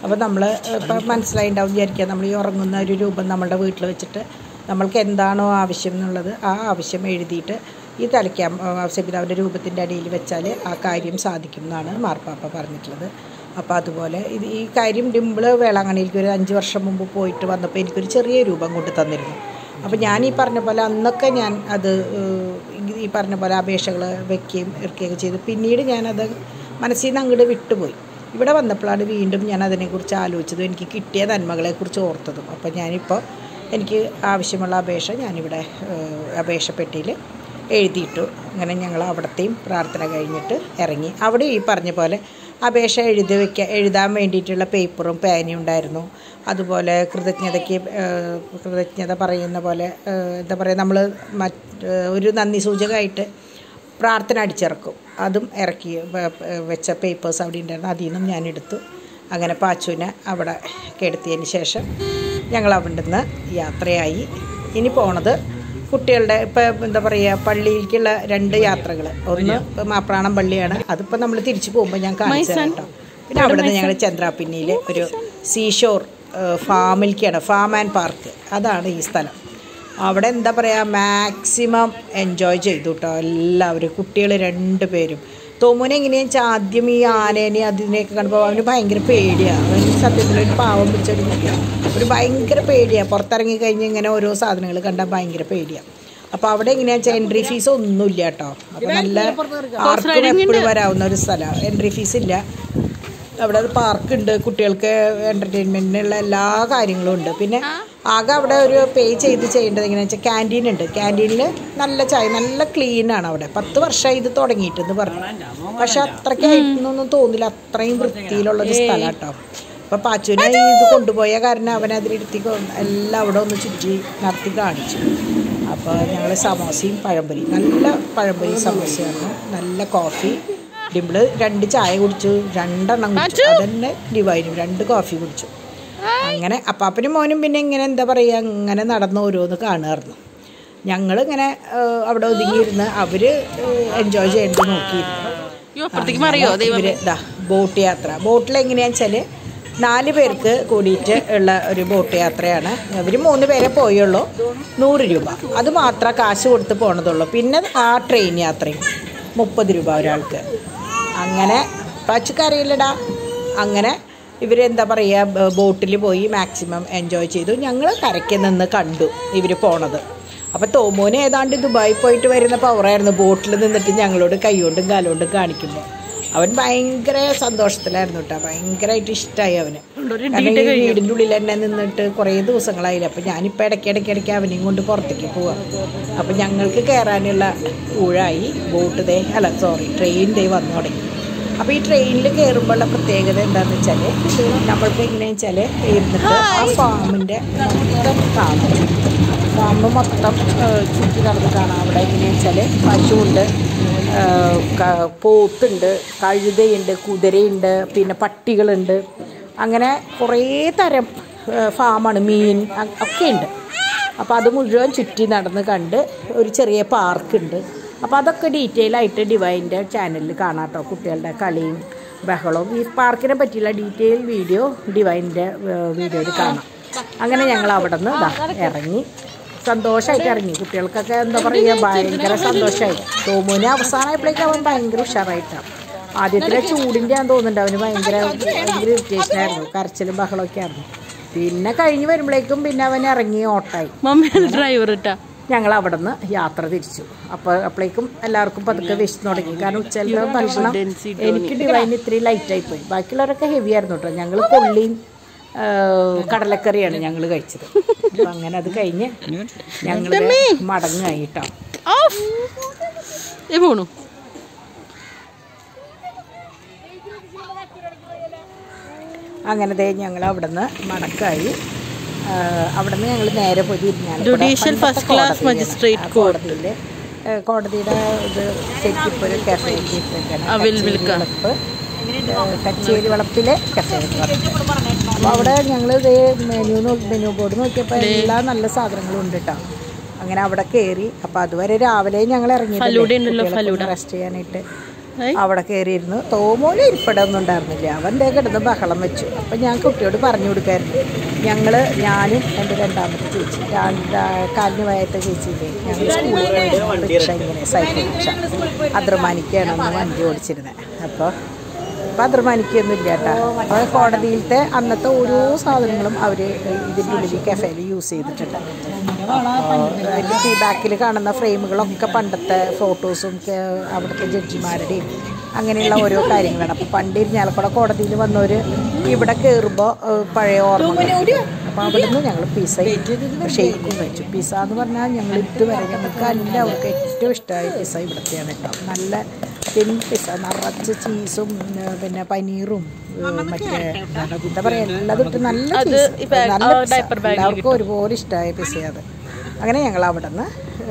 അപ്പോൾ നമ്മൾ ഇപ്പം മനസ്സിലായിണ്ടാവും വിചാരിക്കുക നമ്മൾ ഈ ഉറങ്ങുന്ന ഒരു രൂപം നമ്മളുടെ വീട്ടിൽ വെച്ചിട്ട് നമ്മൾക്ക് എന്താണോ ആവശ്യം എന്നുള്ളത് ആ ആവശ്യം എഴുതിയിട്ട് ഈ തലയ്ക്കാം ഔസപിതാവിൻ്റെ രൂപത്തിൻ്റെ അടിയിൽ വെച്ചാൽ ആ കാര്യം സാധിക്കും എന്നാണ് മാർപ്പാപ്പ പറഞ്ഞിട്ടുള്ളത് അപ്പോൾ അതുപോലെ ഇത് ഈ കാര്യം ഡിമ്പിള് വേളാങ്കണ്ണിയിലേക്ക് ഒരു അഞ്ച് വർഷം മുമ്പ് പോയിട്ട് വന്നപ്പോൾ എനിക്കൊരു ചെറിയ രൂപം കൊണ്ട് തന്നിരുന്നു അപ്പോൾ ഞാൻ ഈ പറഞ്ഞ പോലെ അന്നൊക്കെ ഞാൻ അത് ഏഹ്, ഈ പറഞ്ഞ പോലെ അപേക്ഷകൾ വെക്കുകയും ഇറക്കുകയൊക്കെ ചെയ്തു പിന്നീട് ഞാനത് മനസ്സിൽ നിന്ന് അങ്ങോട്ട് വിട്ടുപോയി ഇവിടെ വന്നപ്പോഴാണ് വീണ്ടും ഞാൻ അതിനെക്കുറിച്ച് ആലോചിച്ചതും എനിക്ക് കിട്ടിയ നന്മകളെക്കുറിച്ച് ഓർത്തതും അപ്പോൾ ഞാനിപ്പോൾ എനിക്ക് ആവശ്യമുള്ള അപേക്ഷ ഞാനിവിടെ ഏഹ്, അപേക്ഷ പെട്ടിയിൽ എഴുതിയിട്ടു അങ്ങനെ ഞങ്ങൾ അവിടത്തെയും പ്രാർത്ഥന കഴിഞ്ഞിട്ട് ഇറങ്ങി അവിടെ ഈ പറഞ്ഞ പോലെ അപേക്ഷ എഴുതി വയ്ക്കുക എഴുതാൻ വേണ്ടിയിട്ടുള്ള പേപ്പറും പേനയും ഉണ്ടായിരുന്നു അതുപോലെ കൃതജ്ഞതയ്ക്ക് ഏഹ്, കൃതജ്ഞത പറയുന്ന പോലെ ഏഹ്, എന്താ പറയുക നമ്മൾ മറ്റ് ഒരു നന്ദി സൂചകമായിട്ട് പ്രാർത്ഥന അടിച്ചിറക്കും അതും ഇറക്കി വെ- വെച്ച പേപ്പേഴ്സ് അവിടെ ഉണ്ടായിരുന്നു അതിൽ നിന്നും ഞാൻ എടുത്തു അങ്ങനെ പാച്ചുവിനെ അവിടെ കിടത്തിയതിന് ശേഷം ഞങ്ങൾ അവിടെ നിന്ന് യാത്രയായി ഇനി പോണത് കുട്ടികളുടെ ഇപ്പം എന്താ പറയുക പള്ളിയിലേക്കുള്ള രണ്ട് യാത്രകൾ ഒന്ന് ഇപ്പം മാപ്രാണം പള്ളിയാണ് അതിപ്പോൾ നമ്മൾ തിരിച്ചു പോകുമ്പോൾ ഞാൻ കാണിച്ചു തരാം കേട്ടോ പിന്നെ അവിടെ നിന്ന് ഞങ്ങൾ ചന്ദ്രാപിന്നിയിൽ ഒരു സീഷോർ ഫാമിലേക്കാണ് ഫാം ആൻഡ് പാർക്ക് അതാണ് ഈ സ്ഥലം അവിടെ എന്താ പറയുക മാക്സിമം എൻജോയ് ചെയ്തു കേട്ടോ എല്ലാവരും കുട്ടികൾ രണ്ട് പേരും തോമുനെ എങ്ങനെയാണെന്ന് വെച്ചാൽ ആദ്യം ഈ ആനേനെ അതിനെയൊക്കെ കണ്ടപ്പോൾ അവന് ഭയങ്കര പേടിയാണ് അവൻ സത്യത്തിൽ ഒരു പാവം പിടിച്ചൊരു കുട്ടിയാണ് ഒരു ഭയങ്കര പേടിയാണ് പുറത്തിറങ്ങി കഴിഞ്ഞ് ഇങ്ങനെ ഓരോ സാധനങ്ങൾ കണ്ടാൽ ഭയങ്കര പേടിയാണ് അപ്പോൾ അവിടെ എങ്ങനെയാണെന്ന് വെച്ചാൽ എൻട്രി ഫീസ് ഒന്നുമില്ല കേട്ടോ അപ്പോൾ നല്ല ആർക്കും എപ്പോഴും വരാവുന്ന ഒരു സ്ഥലമാണ് എൻട്രി ഫീസ് ഇല്ല അവിടെ ഒരു പാർക്ക് ഉണ്ട് കുട്ടികൾക്ക് എൻ്റർടൈൻമെൻറ്റിനുള്ള എല്ലാ കാര്യങ്ങളും ഉണ്ട് പിന്നെ ആകെ അവിടെ ഒരു പേ ചെയ്ത് ചെയ്യേണ്ടത് എങ്ങനെയാണെന്ന് വെച്ചാൽ ക്യാൻറ്റീൻ ഉണ്ട് ക്യാൻറ്റീനിൽ നല്ല ചായ നല്ല ക്ലീൻ ആണ് അവിടെ പത്ത് വർഷമായി ഇത് തുടങ്ങിയിട്ടെന്ന് പറഞ്ഞു പക്ഷെ അത്രയ്ക്കായിട്ടൊന്നും തോന്നില്ല അത്രയും വൃത്തിയിലുള്ളൊരു സ്ഥലം കേട്ടോ അപ്പോൾ പാച്ചുവിനെ ഇത് കൊണ്ടുപോയ കാരണം അവൻ അതിലിരുത്തി കൊണ്ട് എല്ലാം അവിടെ ഒന്ന് ചുറ്റി നടത്തി കാണിച്ചു അപ്പോൾ ഞങ്ങൾ സമോസയും പഴംപൊരി നല്ല പഴംപൊരി സമോസയാണ് നല്ല കോഫി ഡിംപിള് രണ്ട് ചായ കുടിച്ചു രണ്ടെണ്ണം കുടിച്ചു അതന്നെ ഡിവൈനും രണ്ട് കോഫി കുടിച്ചു അങ്ങനെ അപ്പാപ്പനും മോനും പിന്നെ ഇങ്ങനെ എന്താ പറയുക ഇങ്ങനെ നടന്ന് ഓരോന്ന് കാണുമായിരുന്നു ഞങ്ങളിങ്ങനെ ഏഹ്, അവിടെ ഒതുങ്ങിയിരുന്ന് അവർ എൻജോയ് ചെയ്യേണ്ടത് നോക്കിയിരുന്നു അങ്ങനെ ഇവര് ദാ ബോട്ട് യാത്ര ബോട്ടിൽ എങ്ങനെയാണെന്ന് വെച്ചാൽ നാല് പേർക്ക് കൂടിയിട്ട് ഉള്ള ഒരു ബോട്ട് യാത്രയാണ് അവർ മൂന്ന് പേരെ പോയുള്ളൂ നൂറ് രൂപ അത് മാത്രമേ കാശ് കൊടുത്ത് പോണതുള്ളൂ പിന്നെ ആ ട്രെയിൻ യാത്രയും മുപ്പത് രൂപ ഒരാൾക്ക് അങ്ങനെ പച്ചക്കറിയില്ലടാ അങ്ങനെ ഇവരെന്താ പറയുക ബോട്ടിൽ പോയി മാക്സിമം എൻജോയ് ചെയ്തു ഞങ്ങൾ കരയ്ക്ക് നിന്ന് കണ്ടു ഇവർ പോണത് അപ്പോൾ തോമോന് ഏതാണ്ട് ദുബായി പോയിട്ട് വരുന്ന പവറായിരുന്നു ബോട്ടിൽ നിന്നിട്ട് ഞങ്ങളോട് കൈകൊണ്ടും കാലുകൊണ്ടും കാണിക്കുമ്പോൾ അവൻ ഭയങ്കര സന്തോഷത്തിലായിരുന്നു കേട്ടോ ഭയങ്കരമായിട്ട് ഇഷ്ടമായി അവന് കാരണം ഈ വീടിൻ്റെ ഉള്ളിൽ തന്നെ നിന്നിട്ട് കുറേ ദിവസങ്ങളായില്ല അപ്പം ഞാനിപ്പോൾ ഇടയ്ക്ക് ഇടയ്ക്ക് ഇടയ്ക്ക് അവനെയും കൊണ്ട് പുറത്തേക്ക് പോവാം അപ്പം ഞങ്ങൾക്ക് കയറാനുള്ള ഊഴായി ബോട്ട് ദേ അല്ല സോറി ട്രെയിൻ ദേ വന്നു തുടങ്ങി അപ്പോൾ ഈ ട്രെയിനിൽ കയറുമ്പോഴുള്ള പ്രത്യേകത എന്താണെന്ന് വെച്ചാൽ നമ്മൾക്ക് എങ്ങനെയാണെന്ന് വെച്ചാൽ ഇരുന്നിട്ട് ആ ഫാമിൻ്റെ മൊത്തം കാണാം ഫാം മൊത്തം ഏഹ്, ചുറ്റി നടന്ന് കാണാം അവിടെ എങ്ങനെയാണെന്ന് വെച്ചാൽ പശുവുണ്ട് ഏഹ്, ക- പോത്തുണ്ട് കഴുതയുണ്ട് കുതിരയുണ്ട് പിന്നെ പട്ടികളുണ്ട് അങ്ങനെ കുറേ തരം ഏഹ്, ഫാമാണ് മീൻ അ- ഒക്കെ ഉണ്ട് അപ്പോൾ അത് മുഴുവൻ ചുറ്റി നടന്ന് കണ്ട് ഒരു ചെറിയ പാർക്കുണ്ട് അപ്പോൾ അതൊക്കെ ഡീറ്റെയിൽ ആയിട്ട് ഡിവൈൻ്റെ ചാനലിൽ കാണാം കേട്ടോ കുട്ടികളുടെ കളിയും ബഹളവും ഈ പാർക്കിനെ പറ്റിയുള്ള ഡീറ്റെയിൽ വീഡിയോ ഡിവൈൻ്റെ വീഡിയോയിൽ കാണാം അങ്ങനെ ഞങ്ങൾ അവിടെ നിന്ന് ഇതാ ഇറങ്ങി സന്തോഷമായിട്ട് ഇറങ്ങി കുട്ടികൾക്കൊക്കെ എന്താ പറയുക ഭയങ്കര സന്തോഷമായി തോമുവിന് അവസാനമായപ്പോഴേക്കും അവൻ ഭയങ്കര ഉഷാറായിട്ടാണ് ആദ്യത്തിലെ ചൂടിൻ്റെ ഞാൻ തോന്നുന്നുണ്ട് അവന് ഭയങ്കര ഭയങ്കര ഇറിറ്റേഷൻ ആയിരുന്നു കരച്ചിലും ബഹളമൊക്കെ ആയിരുന്നു പിന്നെ കഴിഞ്ഞ് വരുമ്പോഴേക്കും പിന്നെ അവൻ ഇറങ്ങി ഓട്ടായി മമ്മിയാണ് ഡ്രൈവർ ഇട്ടാ ഞങ്ങൾ അവിടെ നിന്ന് യാത്ര തിരിച്ചു അപ്പോൾ അപ്പോഴേക്കും എല്ലാവർക്കും പതുക്കെ വിശന്ന് തുടങ്ങി കാരണം ഉച്ചയിലത്തെ ഭക്ഷണം എനിക്ക് ഡിവൈൻ ഇത്തിരി ലൈറ്റായി പോയി ബാക്കിയുള്ളവരൊക്കെ ഹെവി ആയിരുന്നു കേട്ടോ ഞങ്ങൾ കൊള്ളിയും ആ, കടലക്കറിയാണ് ഞങ്ങൾ കഴിച്ചത് അപ്പം അങ്ങനെ അത് കഴിഞ്ഞ് ഞങ്ങൾ മടങ്ങായി കേട്ടോ ഓഫ് ഏ പോണു അങ്ങനെ ദേ ഞങ്ങൾ അവിടെ നിന്ന് മടക്കായി ആ, അവിടെ നിന്ന് ഞങ്ങൾ നേരെ പോയി ഇരിഞ്ഞാലക്കുട. Judicial പണ്ടത്തെ first class കോടതിയാണ്. magistrate ആ കോടതിയിൽ കോടതിയുടെ ഇത് ശരിക്കും ഒരു കഫേ അവിൽ മിൽക്ക. കച്ചേരി വളപ്പിലെ കഫേ എന്ന് പറയും അപ്പോൾ അവിടെ ഞങ്ങൾ ഇതേ മെനു നോക്കി മെനു ബോർഡ് നോക്കിയപ്പോൾ എല്ലാ നല്ല സാധനങ്ങളും ഉണ്ട് കേട്ടോ അങ്ങനെ അവിടെ കയറി അപ്പോൾ അതുവരെ രാവിലെ ഞങ്ങൾ ഫലൂഡ ഉണ്ടല്ലോ, ഇറങ്ങി റെസ്റ്റ് ചെയ്യാനായിട്ട് ഏയ്. അവിടെ കയറിയിരുന്നു തോമോന് ഇരിപ്പിടമൊന്നും ഉണ്ടായിരുന്നില്ല അവൻ ദേ കിടന്ന് ബഹളം വെച്ചു അപ്പം ഞാൻ കുട്ടിയോട് പറഞ്ഞു കൊടുക്കായിരുന്നു ഞങ്ങൾ ഞാനും എൻ്റെ രണ്ടാമത്തെ ചേച്ചി രണ്ട് കാലിന് വയറ്റ ചേച്ചിയില്ലേ ഞങ്ങൾ സ്കൂളിൽ റിക്ഷ ഇങ്ങനെ സൈക്കിൾ റിക്ഷ അദ്രമാനിക്കാണ് അന്ന് വണ്ടി ഓടിച്ചിരുന്നത് അപ്പോൾ അപ്പം അദ്രമാനിക്കൊന്നും ഇല്ല കേട്ടോ അപ്പോൾ കോടതിയിലത്തെ അന്നത്തെ ഓരോ സാധനങ്ങളും അവർ ഇതിൻ്റെ ഉള്ളിൽ കഫേയിൽ യൂസ് ചെയ്തിട്ടുണ്ട് അതിൻ്റെ ഫീഡ്ബാക്കിൽ കാണുന്ന ഫ്രെയിമുകളൊക്കെ പണ്ടത്തെ ഫോട്ടോസും ക- അവിടുത്തെ ജഡ്ജിമാരുടെയും അങ്ങനെയുള്ള ഓരോ കാര്യങ്ങളാണ് അപ്പോൾ പണ്ട് ഇരിഞ്ഞാലക്കുട കോടതിയിൽ വന്നവർ ഇവിടെ കയറുമ്പോൾ പഴയ ഓർമ്മ അപ്പോൾ അവിടുന്ന് ഞങ്ങൾ പിസ ഷെയ്ക്കും കഴിച്ചു പിസ എന്ന് പറഞ്ഞാൽ ഞങ്ങൾ ഇതുവരെ ഞങ്ങൾക്ക് എല്ലാവർക്കും ഏറ്റവും ഇഷ്ടമായ പിസ ഇവിടുത്തെയാണ് കേട്ടോ നല്ല തിൻ പിസ നിറച്ച് ചീസും ഉം, പിന്നെ പനീറും ഉം, മറ്റേ എന്താ പറയുക എല്ലാം ഇട്ട് നല്ല അത് cheese. ഈ bag- നല്ല ആ pizza. diaper bag ല് എല്ലാവർക്കും ഒരുപോലെ ഇഷ്ടമായ പിസ അത് അങ്ങനെ ഞങ്ങൾ അവിടെ നിന്ന്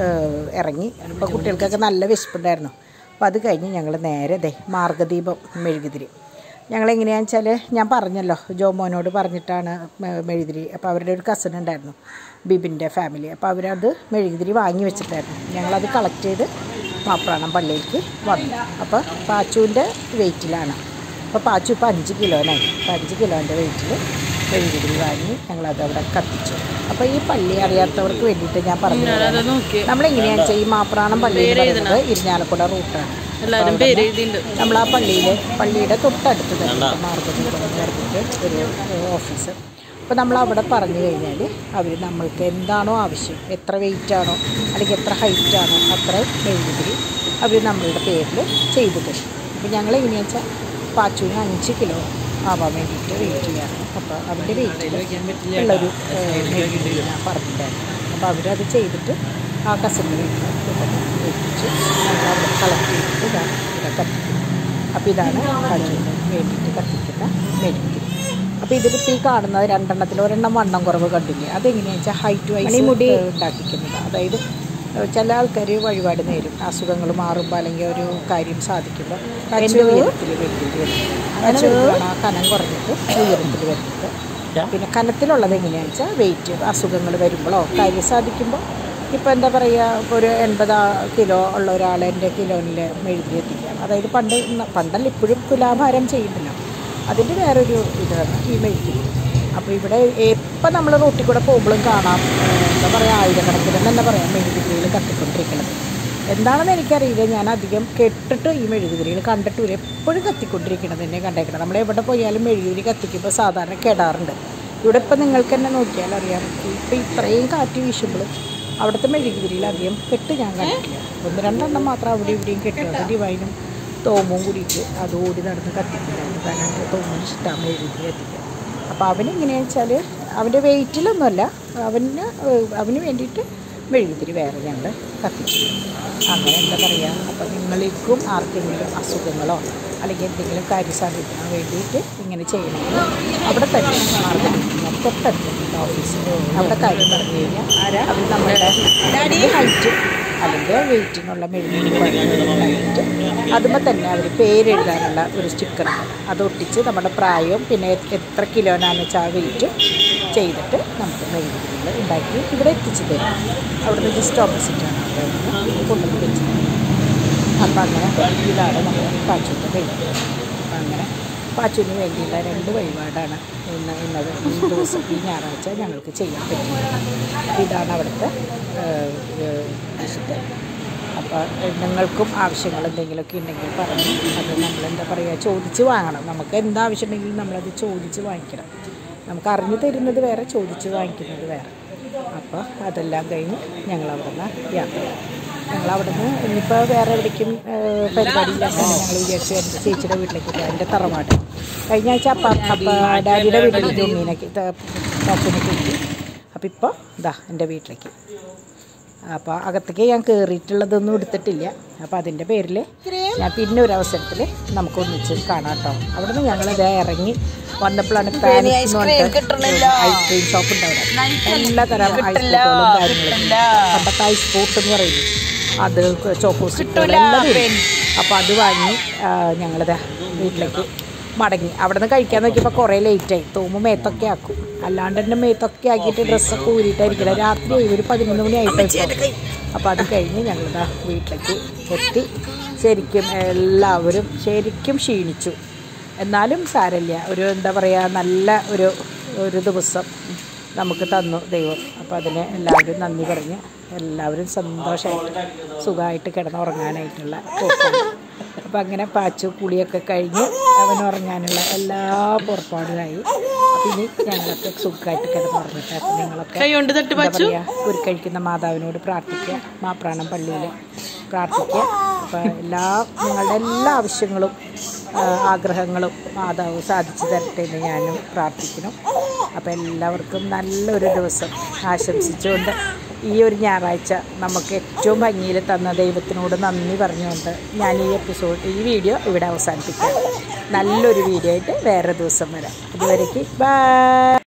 ഇറങ്ങി അപ്പോൾ കുട്ടികൾക്കൊക്കെ നല്ല വിശപ്പുണ്ടായിരുന്നു അപ്പോൾ അത് കഴിഞ്ഞ് ഞങ്ങൾ നേരെ ദേ മാർഗദീപം മെഴുകുതിരി ഞങ്ങളെങ്ങനെയാണെന്ന് വെച്ചാൽ ഞാൻ പറഞ്ഞല്ലോ ജോമോനോട് പറഞ്ഞിട്ടാണ് മെ- മെഴുകുതിരി അപ്പോൾ അവരുടെ ഒരു കസിൻ ഉണ്ടായിരുന്നു ബിബിൻ്റെ ഫാമിലി അപ്പോൾ അവരത് മെഴുകുതിരി വാങ്ങി വെച്ചിട്ടായിരുന്നു ഞങ്ങളത് കളക്ട് ചെയ്ത് മാപ്രാണം പള്ളിയിലേക്ക് വന്നു അപ്പോൾ പാച്ചുവിൻ്റെ വെയിറ്റിലാണ് അപ്പോൾ പാച്ചു ഇപ്പോൾ അഞ്ച് കിലോനായി അപ്പോൾ അഞ്ച് കിലോൻ്റെ വെയിറ്റിൽ മെഴുകുതിരി വാങ്ങി ഞങ്ങളത് അവിടെ കത്തിച്ചു അപ്പോൾ ഈ പള്ളി അറിയാത്തവർക്ക് വേണ്ടിയിട്ട് ഞാൻ പറഞ്ഞു ഞാനത് തരാം. നോക്കി നമ്മളിങ്ങനെയാണ് വെച്ചാൽ ഈ മാപ്രാണം പള്ളി എന്ന് പറയുന്നത് ഇരിഞ്ഞാലക്കുട റൂട്ടാണ് എല്ലാവരും പേര് എഴുതിയിട്ടുണ്ട് നമ്മൾ ആ പള്ളിയിൽ പള്ളിയുടെ തൊട്ടടുത്ത് തന്നെ മാർഗത്തിൽ പറഞ്ഞിട്ട് ഒരു ഓഫീസ് അപ്പോൾ നമ്മൾ അവിടെ പറഞ്ഞു കഴിഞ്ഞാൽ അവർ നമ്മൾക്ക് എന്താണോ ആവശ്യം എത്ര വെയിറ്റ് ആണോ അല്ലെങ്കിൽ എത്ര ഹൈറ്റ് ആണോ അത്ര മെഴുകുതിരി അവർ നമ്മളുടെ പേരിൽ ചെയ്തു തരും അപ്പോൾ ഞങ്ങൾ എങ്ങനെയാണെന്ന് വെച്ചാൽ പാച്ചുവിന് അഞ്ച് കിലോ ആവാൻ വേണ്ടിയിട്ട് വെയിറ്റ് ചെയ്യാണ് അപ്പോൾ അതിൻ്റെ വെയിറ്റിൽ ഉള്ളൊരു ഏഹ്, മെഴുകുതിരി ഞാൻ പറഞ്ഞിട്ടായിരുന്നു അപ്പോൾ അവരത് ചെയ്തിട്ട് ആ കസിൻ്റെ വീട്ടിൽ എത്തിച്ച് ഞങ്ങൾ അവിടെ കളക്ട് ചെയ്തിട്ട് ഇതാ ഇവിടെ കത്തിക്കും അപ്പോൾ ഇതാണ് പാച്ചുവിന് വേണ്ടിയിട്ട് കത്തിക്കുന്ന മെഴുകുതിരി അപ്പോൾ ഇതിലിപ്പോൾ ഈ കാണുന്നത് രണ്ടെണ്ണത്തിൽ ഒരെണ്ണം വണ്ണം കുറവ് കണ്ടില്ലേ അതെങ്ങനെയാണെന്ന് വെച്ചാൽ ഹൈറ്റ് വൈസ് മുടി ഉണ്ടാക്കിക്കുന്നത് അതായത് ഏഹ് ചില ആൾക്കാർ വഴിപാട് നേരും അസുഖങ്ങൾ മാറുമ്പോൾ അല്ലെങ്കിൽ ഒരു കാര്യം സാധിക്കുമ്പോൾ എൻ്റെ ഉയരത്തിൽ വെട്ടിയിട്ട് വരും അങ്ങനെ വരുമ്പോഴാണ് ആ കനം കുറഞ്ഞിട്ട് ഉയരത്തിൽ വരുന്നത് പിന്നെ കനത്തിലുള്ളത് എങ്ങനെയാണെന്ന് വെച്ചാൽ വെയിറ്റ് അസുഖങ്ങൾ വരുമ്പോഴോ കാര്യം സാധിക്കുമ്പോൾ ഇപ്പോൾ എന്താ പറയുക ഇപ്പോൾ ഒരു എൺപത് കിലോ ഉള്ള ഒരാൾ എൻ്റെ കിലോനിൽ മെഴുകി എത്തിക്കുകയാണ് അതായത് പണ്ട് ന- പണ്ടല്ല ഇപ്പോഴും തുലാഭാരം ചെയ്യുന്നില്ല അതിൻ്റെ വേറൊരു ഇതാണ് ഈ മെഴുകി അപ്പോൾ ഇവിടെ എപ്പോൾ നമ്മൾ റോട്ടിൽ കൂടെ പോകുമ്പോഴും കാണാം ഏഹ്, എന്താ പറയുക ആയിരക്കണക്കിന് തന്നെ പറയാം മെഴുകുതിരികൾ കത്തിക്കൊണ്ടിരിക്കുന്നത് എന്താണെന്ന് എനിക്കറിയില്ല ഞാൻ അധികം കേട്ടിട്ട് ഈ മെഴുകുതിരികൾ കണ്ടിട്ടില്ല എപ്പോഴും കത്തിക്കൊണ്ടിരിക്കുന്നത് തന്നെ കണ്ടേക്കണം നമ്മൾ എവിടെ പോയാലും മെഴുകുതിരി കത്തിക്കുമ്പോൾ സാധാരണ കെടാറുണ്ട് ഇവിടെ ഇപ്പം നിങ്ങൾക്ക് തന്നെ നോക്കിയാൽ അറിയാം ഇപ്പം ഇത്രയും കാറ്റ് വീശുമ്പോൾ അവിടുത്തെ മെഴുകുതിരിയിൽ അധികം കെട്ട് ഞാൻ കണ്ടിട്ടില്ല ഒന്ന് രണ്ടെണ്ണം മാത്രം അവിടെ ഇവിടെയും കെട്ടും അത് ഡിവൈനും തോമും കൂടിയിട്ട് അത് ഓടി നടന്ന് കത്തിക്കുന്നുണ്ട് കാരണം എൻ്റെ തോമിന് ഇഷ്ടമാണ് മെഴുകുതിരി കത്തിക്കുക അപ്പോൾ അവനെങ്ങനെയാണെന്ന് വെച്ചാൽ അവൻ്റെ വെയിറ്റിലൊന്നുമല്ല അവന് ഏഹ് അവന് വേണ്ടിയിട്ട് മെഴുകുതിരി വേറെ ഞങ്ങൾ കത്തിച്ചു അങ്ങനെ എന്താ പറയുക അപ്പോൾ നിങ്ങൾക്കും ആർക്കെങ്കിലും അസുഖങ്ങളോ അല്ലെങ്കിൽ എന്തെങ്കിലും കാര്യം സാധിക്കാൻ വേണ്ടിയിട്ട് ഇങ്ങനെ ചെയ്യണമെങ്കിൽ അവിടെ തന്നെ മാർഗം തൊട്ടടുത്തുണ്ട് ഓഫീസ് അവിടെ കാര്യം പറഞ്ഞു കഴിഞ്ഞാൽ അവർ നമ്മുടെ ഹൈറ്റ് അല്ലെങ്കിൽ വെയിറ്റിനുള്ള മെഴുകുതിരി ഉണ്ടായിട്ട് അതുമ്പോൾ തന്നെ അവർ പേരെഴുതാനുള്ള ഒരു സ്റ്റിക്കർ അത് ഒട്ടിച്ച് നമ്മുടെ പ്രായവും പിന്നെ എത്ര കിലോനാണെന്ന് വെച്ചാൽ ആ വെയിറ്റ് ചെയ്തിട്ട് നമുക്ക് മെഴുകുതിരികൾ ഉണ്ടാക്കി ഇവിടെ എത്തിച്ചു തരും അവിടുന്ന് ജസ്റ്റ് ഓപ്പോസിറ്റാണ് അവിടെ കൊണ്ടുവന്ന് വെച്ച് തരും അപ്പം അങ്ങനെ ഇതാണ് നമ്മൾ പാച്ചുവിൻ്റെ മെഴുകുതിരി അപ്പം അങ്ങനെ പാച്ചുവിന് വേണ്ടിയുള്ള രണ്ട് വഴിപാടാണ് ഇന്ന് ഇന്നത് ഈ ദിവസം ഈ ഞായറാഴ്ച ഞങ്ങൾക്ക് ചെയ്യാൻ പറ്റുന്നത് അപ്പോൾ ഇതാണ് അവിടുത്തെ ഏഹ്, ഏഹ്, വിശുദ്ധ അപ്പോൾ നിങ്ങൾക്കും ആവശ്യങ്ങൾ എന്തെങ്കിലുമൊക്കെ ഉണ്ടെങ്കിൽ പറഞ്ഞ് അത് നമ്മൾ എന്താ പറയുക ചോദിച്ച് വാങ്ങണം നമുക്ക് എന്താവശ്യം ഉണ്ടെങ്കിലും നമ്മളത് ചോദിച്ച് വാങ്ങിക്കണം നമുക്ക് അറിഞ്ഞു തരുന്നത് വേറെ ചോദിച്ച് വാങ്ങിക്കുന്നത് വേറെ അപ്പോൾ അതെല്ലാം കഴിഞ്ഞ് ഞങ്ങൾ അവിടെ നിന്ന് യാത്ര ഞങ്ങൾ അവിടെ നിന്ന് ഇനിയിപ്പോൾ വേറെ എവിടേക്കും ഏഹ്, പരിപാടിയില്ലാത്ത ഞങ്ങൾ വിചാരിച്ചു എൻ്റെ ചേച്ചിയുടെ വീട്ടിലേക്ക് പോകാം എൻ്റെ തറവാട് കഴിഞ്ഞ ആഴ്ച അപ്പ അപ്പ ഡാഡിയുടെ വീട്ടിലേക്ക് ഉണ്ണീനൊക്കെ അച്ഛനൊക്കെ എത്തി അപ്പോൾ ഇപ്പോൾ ഇതാ എൻ്റെ വീട്ടിലേക്ക് അപ്പോൾ അകത്തേക്ക് ഞാൻ കയറിയിട്ടുള്ളതൊന്നും എടുത്തിട്ടില്ല അപ്പോൾ അതിൻ്റെ പേരിൽ ഞാൻ പിന്നെ ഒരു അവസരത്തിൽ നമുക്ക് ഒന്നിച്ച് കാണാം കേട്ടോ അവിടെ നിന്ന് ഞങ്ങളിത് ഇറങ്ങി വന്നപ്പോഴാണ് പാനിക് എന്ന് പറഞ്ഞിട്ട് ഐസ്ക്രീം ഷോപ്പ് ഉണ്ട് അവിടെ എല്ലാ തരം ഐസ്ക്രീമുകളും കാര്യങ്ങളും പണ്ടത്തെ ഐസ് പോട്ട് എന്ന് പറയുന്നത് അത് ചോക്കോസ് എല്ലാം വരും അപ്പോൾ അത് വാങ്ങി ആ, ഞങ്ങളിത് വീട്ടിലേക്ക് മടങ്ങി അവിടെ നിന്ന് കഴിക്കാൻ നോക്കിയപ്പോൾ കുറേ ലേറ്റായി തോമ്പ് മേത്തൊക്കെ ആക്കും അല്ലാണ്ട് തന്നെ മേത്തൊക്കെ ആക്കിയിട്ട് ഡ്രസ്സൊക്കെ ഊരിയിട്ടായിരിക്കില്ല രാത്രി ഒരു പതിനൊന്ന് മണി ആയിട്ട് അപ്പോൾ അത് കഴിഞ്ഞ് ഞങ്ങളിതാ വീട്ടിലേക്ക് എത്തി ശരിക്കും എല്ലാവരും ശരിക്കും ക്ഷീണിച്ചു എന്നാലും സാരമില്ല ഒരു എന്താ പറയുക നല്ല ഒരു ഒരു ദിവസം നമുക്ക് തന്നു ദൈവം അപ്പോൾ അതിന് എല്ലാവരും നന്ദി പറഞ്ഞ് എല്ലാവരും സന്തോഷമായിട്ട് സുഖമായിട്ട് കിടന്നുറങ്ങാനായിട്ടുള്ള പോക്കാണ് അപ്പം അങ്ങനെ പാച്ചു കുളിയൊക്കെ കഴിഞ്ഞ് അവൻ ഉറങ്ങാനുള്ള എല്ലാ പുറപ്പാടിലായി അപ്പം ഇനി ഞങ്ങളൊക്കെ സുഖമായിട്ട് കിടന്നുറങ്ങട്ടെ അപ്പം നിങ്ങളൊക്കെ കൈ കൊണ്ട് തട്ട് എന്താ പാച്ചു പറയുക കുരുക്കഴിക്കുന്ന മാതാവിനോട് പ്രാർത്ഥിക്കുക മാപ്രാണം പള്ളിയിൽ പ്രാർത്ഥിക്കുക അപ്പോൾ എല്ലാ നിങ്ങളുടെ എല്ലാ ആവശ്യങ്ങളും ആ, ആഗ്രഹങ്ങളും മാതാവ് സാധിച്ചു തരട്ടെ എന്ന് ഞാനും പ്രാർത്ഥിക്കുന്നു അപ്പോൾ എല്ലാവർക്കും നല്ലൊരു ദിവസം ആശംസിച്ചുകൊണ്ട് ഈ ഒരു ഞായറാഴ്ച നമുക്ക് ഏറ്റവും ഭംഗിയിൽ തന്ന ദൈവത്തിനോട് നന്ദി പറഞ്ഞുകൊണ്ട് ഞാൻ ഈ എപ്പിസോഡ് ഈ വീഡിയോ ഇവിടെ അവസാനിപ്പിക്കാം നല്ലൊരു വീഡിയോ ആയിട്ട് വേറെ ദിവസം വരാം ഇതുവരേക്ക് ബൈ